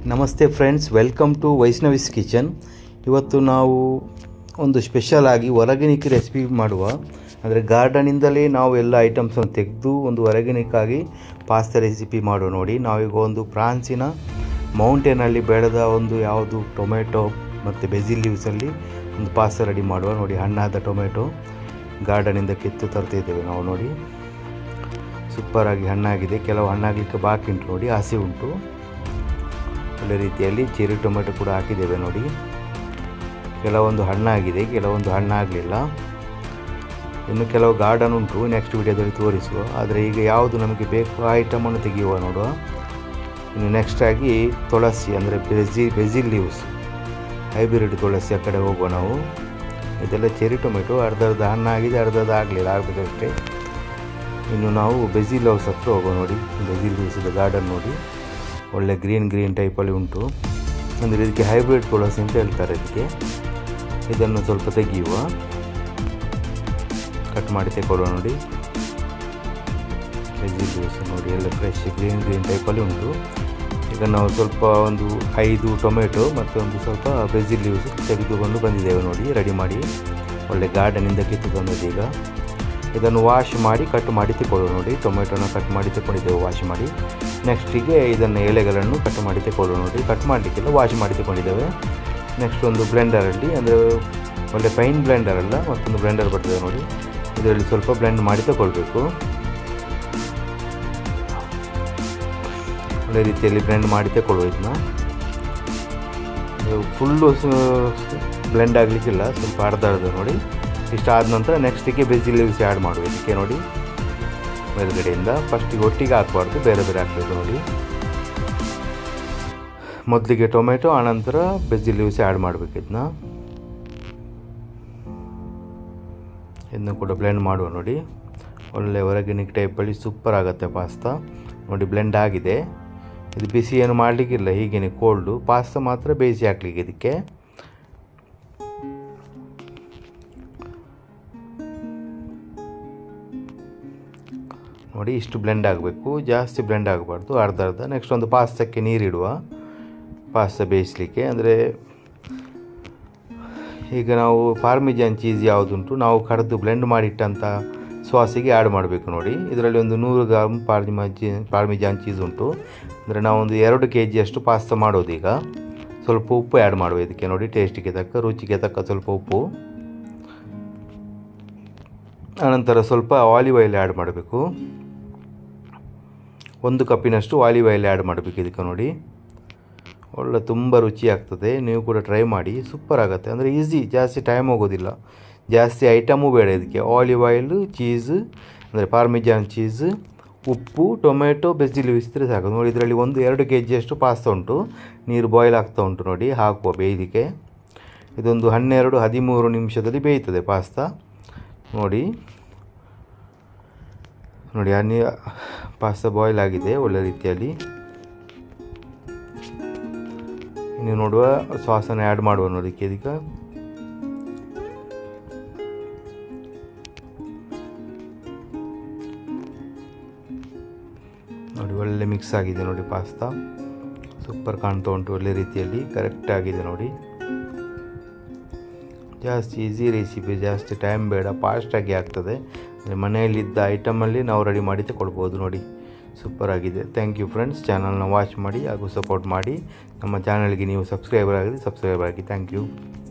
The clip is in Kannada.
ನಮಸ್ತೆ friends welcome to Vaishnavi's kitchen ಇವತ್ತು ನಾವು ಒಂದು ಸ್ಪೆಷಲ್ ಆಗಿ ಹೊರಗಿನಿಕ್ ರೆಸಿಪಿ ಮಾಡುವ ಅಂದರೆ ಗಾರ್ಡನಿಂದಲೇ ನಾವು ಎಲ್ಲ ಐಟಮ್ಸನ್ನು ತೆಗೆದು ಒಂದು ಹೊರಗಿನಿಕ್ಕಾಗಿ ಪಾಸ್ತಾ ರೆಸಿಪಿ ಮಾಡುವ ನೋಡಿ ನಾವೀಗ ಒಂದು ಫ್ರಾನ್ಸಿನ ಮೌಂಟೇನಲ್ಲಿ ಬೆಳೆದ ಒಂದು ಯಾವುದು ಟೊಮೆಟೊ ಮತ್ತು ಬೆಜಿಲ್ ಲೀವ್ಸಲ್ಲಿ ಒಂದು ಪಾಸ್ತಾ ರೆಡಿ ಮಾಡುವ ನೋಡಿ ಹಣ್ಣಾದ ಟೊಮೆಟೊ ಗಾರ್ಡನಿಂದ ಕಿತ್ತು ತರ್ತಿದ್ದೇವೆ ನಾವು ನೋಡಿ ಸೂಪರಾಗಿ ಹಣ್ಣಾಗಿದೆ ಕೆಲವು ಹಣ್ಣಾಗಲಿಕ್ಕೆ ಬಾಕಿ ಉಂಟು ನೋಡಿ ಹಸಿ ಉಂಟು ಒಳ್ಳೆ ರೀತಿಯಲ್ಲಿ ಚೆರಿ ಟೊಮೆಟೊ ಕೂಡ ಹಾಕಿದ್ದೇವೆ ನೋಡಿ ಕೆಲವೊಂದು ಹಣ್ಣಾಗಿದೆ ಕೆಲವೊಂದು ಹಣ್ಣಾಗಲಿಲ್ಲ ಇನ್ನು ಕೆಲವು ಗಾರ್ಡನ್ ಉಂಟು ನೆಕ್ಸ್ಟ್ ವಿಡಿಯೋದಲ್ಲಿ ತೋರಿಸುವ ಆದರೆ ಈಗ ಯಾವುದು ನಮಗೆ ಬೇಕು ಆ ಐಟಮನ್ನು ತೆಗೆಯುವ ನೋಡುವ ಇನ್ನು ನೆಕ್ಸ್ಟ್ ಆಗಿ ತುಳಸಿ ಅಂದರೆ ಬೆಜಿ ಬೆಜಿಲ್ ಲೀವ್ಸ್ ಹೈಬ್ರಿಡ್ ತುಳಸಿ ಆ ಕಡೆ ಹೋಗುವ ನಾವು ಇದೆಲ್ಲ ಚೆರಿ ಟೊಮೆಟೊ ಅರ್ಧ ಅರ್ಧ ಹಣ್ಣಾಗಿದೆ ಅರ್ಧ ಅರ್ಧ ಆಗಲಿಲ್ಲ ಆಗಬೇಕಷ್ಟೇ ಇನ್ನು ನಾವು ಬೆಜಿಲ್ ಹೌಸ್ ಹತ್ರ ಹೋಗುವ ನೋಡಿ ಬೆಜಿಲ್ ಲೀವ್ಸದ ಗಾರ್ಡನ್ ನೋಡಿ ಒಳ್ಳೆ ಗ್ರೀನ್ ಗ್ರೀನ್ ಟೈಪಲ್ಲಿ ಉಂಟು ಅಂದರೆ ಇದಕ್ಕೆ ಹೈಬ್ರಿಡ್ ತುಳಸಿ ಅಂತ ಹೇಳ್ತಾರೆ ಇದಕ್ಕೆ ಇದನ್ನು ಸ್ವಲ್ಪ ತೆಗೆಯುವ ಕಟ್ ಮಾಡಿ ತೆಗೊಳ್ಳುವ ನೋಡಿ ವೆಜಿಟೇಬಲ್ಸ್ ನೋಡಿ ಎಲ್ಲ ಫ್ರೆಶ್ ಗ್ರೀನ್ ಗ್ರೀನ್ ಟೈಪಲ್ಲಿ ಉಂಟು ಈಗ ನಾವು ಸ್ವಲ್ಪ ಒಂದು ಐದು ಟೊಮೆಟೊ ಮತ್ತು ಒಂದು ಸ್ವಲ್ಪ ಬೆಜಿಲ್ ಲೀವ್ಸ್ ತೆಗೆದುಕೊಂಡು ಬಂದಿದ್ದೇವೆ ನೋಡಿ ರೆಡಿ ಮಾಡಿ ಒಳ್ಳೆ ಗಾರ್ಡನಿಂದ ಕಿತ್ತು ತಂದದ್ದು ಈಗ ಇದನ್ನು ವಾಶ್ ಮಾಡಿ ಕಟ್ ಮಾಡಿ ತಗೊಳ್ಳುವ ನೋಡಿ ಟೊಮೆಟೊನ ಕಟ್ ಮಾಡಿ ತಗೊಂಡಿದ್ದೇವೆ ವಾಶ್ ಮಾಡಿ ನೆಕ್ಸ್ಟಿಗೆ ಇದನ್ನು ಎಲೆಗಳನ್ನು ಕಟ್ ಮಾಡಿ ತಗೊಳ್ಳುವ ನೋಡಿ ಕಟ್ ಮಾಡಲಿಕ್ಕೆಲ್ಲ ವಾಶ್ ಮಾಡಿ ತಗೊಂಡಿದ್ದೇವೆ ನೆಕ್ಸ್ಟ್ ಒಂದು ಬ್ಲೆಂಡರಲ್ಲಿ ಅಂದರೆ ಒಳ್ಳೆ ಫೈನ್ ಬ್ಲೆಂಡರ್ ಅಲ್ಲ ಮತ್ತೊಂದು ಬ್ಲೆಂಡರ್ ಬರ್ತದೆ ನೋಡಿ ಇದರಲ್ಲಿ ಸ್ವಲ್ಪ ಬ್ಲೆಂಡ್ ಮಾಡಿ ತಗೊಳ್ಬೇಕು ಒಳ್ಳೆ ರೀತಿಯಲ್ಲಿ ಬ್ಲೆಂಡ್ ಮಾಡಿ ತಗೊಳ್ಳುವ ಇದನ್ನ ಫುಲ್ಲು ಬ್ಲೆಂಡ್ ಆಗಲಿಕ್ಕಿಲ್ಲ ಸ್ವಲ್ಪ ಅರ್ಧ ಅರ್ಧ ನೋಡಿ ಇಷ್ಟ ಆದ ನಂತರ ನೆಕ್ಸ್ಟಿಗೆ ಬೆಜಿಲ್ ಲೀವ್ಸ್ ಆ್ಯಡ್ ಮಾಡುವ ಇದಕ್ಕೆ ನೋಡಿ ಮೇಲ್ಗಡೆಯಿಂದ ಫಸ್ಟಿಗೆ ಒಟ್ಟಿಗೆ ಹಾಕಬಾರ್ದು ಬೇರೆ ಬೇರೆ ಹಾಕಬೇಕು ನೋಡಿ ಮೊದಲಿಗೆ ಟೊಮೆಟೊ ಆನಂತರ ಬೆಜಿಲ್ ಲೀವ್ಸ್ ಆ್ಯಡ್ ಮಾಡಬೇಕು ಇದನ್ನ ಇದನ್ನು ಕೂಡ ಬ್ಲೆಂಡ್ ಮಾಡುವ ನೋಡಿ ಒಳ್ಳೆ ಹೊರಗಿನ ಟೈಪಲ್ಲಿ ಸೂಪರ್ ಆಗುತ್ತೆ ಪಾಸ್ತಾ ನೋಡಿ ಬ್ಲೆಂಡ್ ಆಗಿದೆ ಇದು ಬಿಸಿ ಏನು ಮಾಡಲಿಕ್ಕಿಲ್ಲ ಹೀಗೇನೆ ಕೋಲ್ಡು ಪಾಸ್ತಾ ಮಾತ್ರ ಬೇಯಿಸಿ ಹಾಕ್ಲಿಕ್ಕೆ ಇದಕ್ಕೆ ನೋಡಿ ಇಷ್ಟು ಬ್ಲೆಂಡ್ ಆಗಬೇಕು ಜಾಸ್ತಿ ಬ್ಲೆಂಡ್ ಆಗಬಾರ್ದು ಅರ್ಧ ಅರ್ಧ ನೆಕ್ಸ್ಟ್ ಒಂದು ಪಾಸ್ತಕ್ಕೆ ನೀರಿಡುವ ಪಾಸ್ತಾ ಬೇಯಿಸಲಿಕ್ಕೆ ಅಂದರೆ ಈಗ ನಾವು ಪಾರ್ಮಿಜಾನ್ ಚೀಸ್ ಯಾವುದುಂಟು ನಾವು ಕರೆದು ಬ್ಲೆಂಡ್ ಮಾಡಿಟ್ಟಂಥ ಸಾಸಿಗೆ ಆ್ಯಡ್ ಮಾಡಬೇಕು ನೋಡಿ ಇದರಲ್ಲಿ ಒಂದು ನೂರು ಗ್ರಾಮ್ ಪಾರ್ಮಿಜಿ ಪಾರ್ಮಿಜಾನ್ ಚೀಸ್ ಉಂಟು ಅಂದರೆ ನಾವೊಂದು ಎರಡು ಕೆ ಜಿಯಷ್ಟು ಪಾಸ್ತಾ ಮಾಡೋದು ಈಗ ಸ್ವಲ್ಪ ಉಪ್ಪು ಆ್ಯಡ್ ಮಾಡುವ ಇದಕ್ಕೆ ನೋಡಿ ಟೇಸ್ಟಿಗೆ ತಕ್ಕ ರುಚಿಗೆ ತಕ್ಕ ಸ್ವಲ್ಪ ಉಪ್ಪು ಆನಂತರ ಸ್ವಲ್ಪ ಆಲಿವ್ ಆಯಿಲ್ ಆ್ಯಡ್ ಮಾಡಬೇಕು ಒಂದು ಕಪ್ಪಿನಷ್ಟು ಆಲಿವ್ ಆಯಿಲ್ ಆ್ಯಡ್ ಮಾಡಬೇಕು ಇದಕ್ಕೆ ನೋಡಿ ಒಳ್ಳೆ ತುಂಬ ರುಚಿ ಆಗ್ತದೆ ನೀವು ಕೂಡ ಟ್ರೈ ಮಾಡಿ ಸೂಪರ್ ಆಗುತ್ತೆ ಅಂದರೆ ಈಸಿ ಜಾಸ್ತಿ ಟೈಮ್ ಹೋಗೋದಿಲ್ಲ ಜಾಸ್ತಿ ಐಟಮು ಬೇಡ ಇದಕ್ಕೆ ಆಲಿವ್ ಆಯಿಲ್ ಚೀಸ್ ಅಂದರೆ ಪಾರ್ಮಿಜಾನ್ ಚೀಸ್ ಉಪ್ಪು ಟೊಮೆಟೊ ಬೆಜಿಲ್ ಇಸ್ತ್ರೆ ಸಾಕು ನೋಡಿ ಇದರಲ್ಲಿ ಒಂದು ಎರಡು ಕೆ ಜಿಯಷ್ಟು ಪಾಸ್ತಾ ಉಂಟು ನೀರು ಬಾಯ್ಲ್ ಆಗ್ತಾ ಉಂಟು ನೋಡಿ ಹಾಕುವ ಬೇಯಲಿಕ್ಕೆ ಇದೊಂದು ಹನ್ನೆರಡು ಹದಿಮೂರು ನಿಮಿಷದಲ್ಲಿ ಬೇಯ್ತದೆ ಪಾಸ್ತಾ ನೋಡಿ ನೋಡಿ ಅನ್ನಿ ಪಾಸ್ತಾ ಬಾಯ್ಲ್ ಆಗಿದೆ ಒಳ್ಳೆ ರೀತಿಯಲ್ಲಿ ಇನ್ನು ನೋಡುವ ಸಾಸನ್ನು ಆ್ಯಡ್ ಮಾಡುವ ನೋಡಿಕ್ಕೆ ಇದಕ್ಕೆ ನೋಡಿ ಒಳ್ಳೆ ಮಿಕ್ಸ್ ಆಗಿದೆ ನೋಡಿ ಪಾಸ್ತಾ ಸೂಪರ್ ಕಾಣ್ತಾ ಉಂಟು ಒಳ್ಳೆ ರೀತಿಯಲ್ಲಿ ಕರೆಕ್ಟ್ ಆಗಿದೆ ನೋಡಿ ಜಾಸ್ತಿ ಈಸಿ ರೆಸಿಪಿ ಜಾಸ್ತಿ ಟೈಮ್ ಬೇಡ ಫಾಸ್ಟಾಗಿ ಆಗ್ತದೆ ಅಂದರೆ ಮನೆಯಲ್ಲಿದ್ದ ಐಟಮಲ್ಲಿ ನಾವು ರೆಡಿ ಮಾಡಿ ತಗೊಳ್ಬೋದು ನೋಡಿ ಸೂಪರ್ ಆಗಿದೆ ಥ್ಯಾಂಕ್ ಯು ಫ್ರೆಂಡ್ಸ್ ಚಾನಲ್ನ ವಾಚ್ ಮಾಡಿ ಹಾಗೂ ಸಪೋರ್ಟ್ ಮಾಡಿ ನಮ್ಮ ಚಾನಲ್ಗೆ ನೀವು ಸಬ್ಸ್ಕ್ರೈಬರ್ ಆಗಿ ಸಬ್ಸ್ಕ್ರೈಬ್ ಆಗಿ ಥ್ಯಾಂಕ್ ಯು